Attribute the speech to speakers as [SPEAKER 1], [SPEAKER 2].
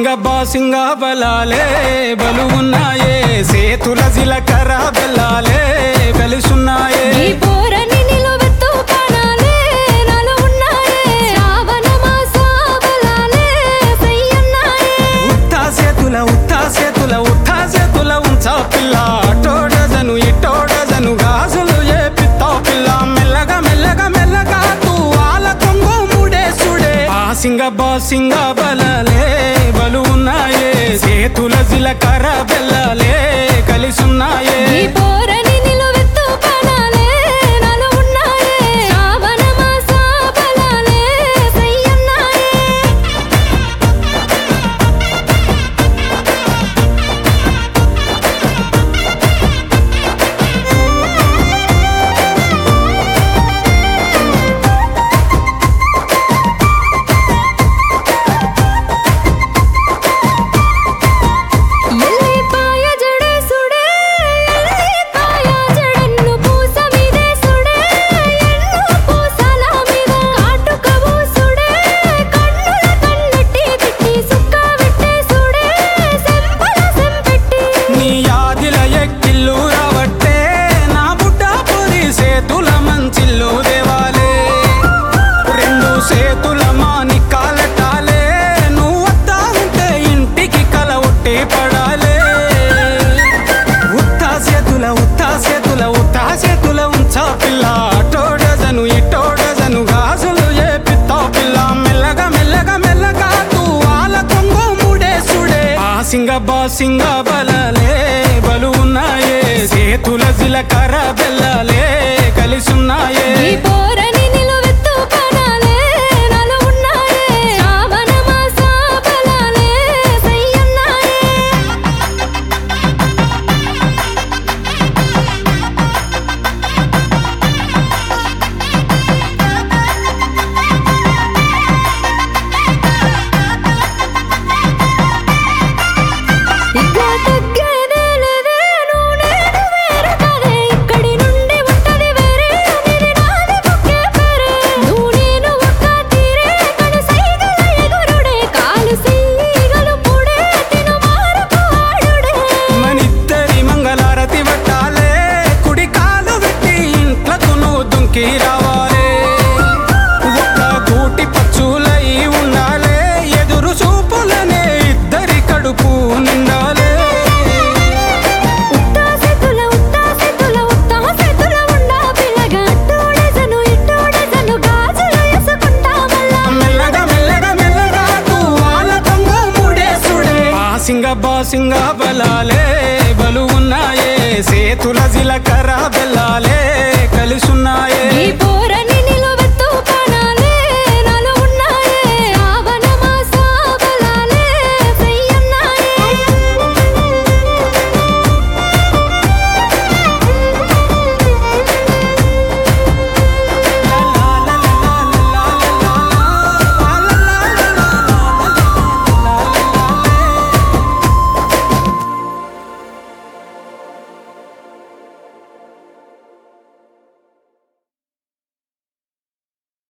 [SPEAKER 1] సింగ బాసింగ బలాలే బలు ఉన్నాయే సేతుల జిలకర బెల్లాలే కలిసున్నాయే
[SPEAKER 2] ఈ పోరని నిలువెత్తు ప్రాణాలే నాలో ఉన్నాయే శ్రావణ మాస బలాలే సయ్యన్నాయే
[SPEAKER 1] ఉత్తా సేతుల ఉత్తా సేతుల ఉత్తా సేతుల ఉంచా పిల్ల అటోడజను ఇటోడజను గాజులు ఏ పిత్తా పిల్ల మెల్లగా మెల్లగా మెల్లగా తూ ఆల కొంగు ముడేసుడే ఆ సింగ బాసింగ బలాలే బలు ఉన్నాయే సేతుల జిలకర బెల్లాలే కలిసున్నాయే
[SPEAKER 2] ఈ పోరని నిలువెత్తు ప్రాణాలే నాలో ఉన్నాయే శ్రావణ మాస బలాలే సయ్యన్నాయే ఎల్లిపాయ జడేసుడే ఎల్లిపాయ జడన్ను పూస మీదేసుడే ఎన్ను పూసల మీద కాటుక పూసుడే కన్నుల కన్నెట్టి తిట్టి సుక్క పెట్టేసుడే సెంపల సెంపెట్టి
[SPEAKER 1] నీ యాదిల ఎక్కిల్లు రావట్టే నా బుడ్డ పొరి సేతుల మంచిల్లు దేవాలే రెండు సేతుల మాని కాలటాలే నువ్వు వద్దా ఉంటే ఇంటికి కల ఉట్టి పడాలే ఉత్తా సేతుల ఉత్తా సేతుల ఉత్తా సేతుల ఉంచా పిల్ల అటోడజను ఇటోడజను గాజులు ఏ పిత్తా పిల్ల మెల్లగా మెల్లగా మెల్లగా తూ ఆల కొంగు ముడేసుడే ఆ సింగ బాసింగ బలలే బలు ఉన్నాయే సేతుల జిలకర బెల్లలే కలిసున్నాయే
[SPEAKER 2] ఈ పోరని నిలువెత్తు ప్రాణాలే నాలో ఉన్నాయే శ్రావణ మాస బలాలే సయ్యన్నాయే ఇక తగ్గేదే లేదే నువ్వు నేను వేరు కాదే ఇక్కడి నుండి ఉంటది వేరే ఇది నాది బుక్కే పేరే నువ్వు నేను ఒక్క తీరే కను సైగల ఎగురుడే కాలు సీగలు పుడే తిను మారపు ఆడుడే
[SPEAKER 1] మనిద్దరి మంగళారతి పట్టాలే కుడి కాలు పెట్టి ఇంట్లకు నువ్వు దుంకి రావాలే ఒక్క కూటి పచ్చులై ఉండాలే ఎదురు చూపులనే ఇద్దరి కడుపు నిండాలే
[SPEAKER 2] ఉత్తా సెతుల ఉత్తా సెతుల ఉత్తా సెతుల ఉండా పిల్లగా అట్టోడెజను ఇట్టోడెజను గాజులు వేసుకుంటా మళ్ళా
[SPEAKER 1] మెల్లగా మెల్లగా మెల్లగా తూవాల కొంగ ముడేసుడే బాసింగ బాసింగ బలాలే బలు ఉన్నాయే సేతుల జిలకర బెల్లాలే కలిసున్నాయే
[SPEAKER 2] ఈ పోరని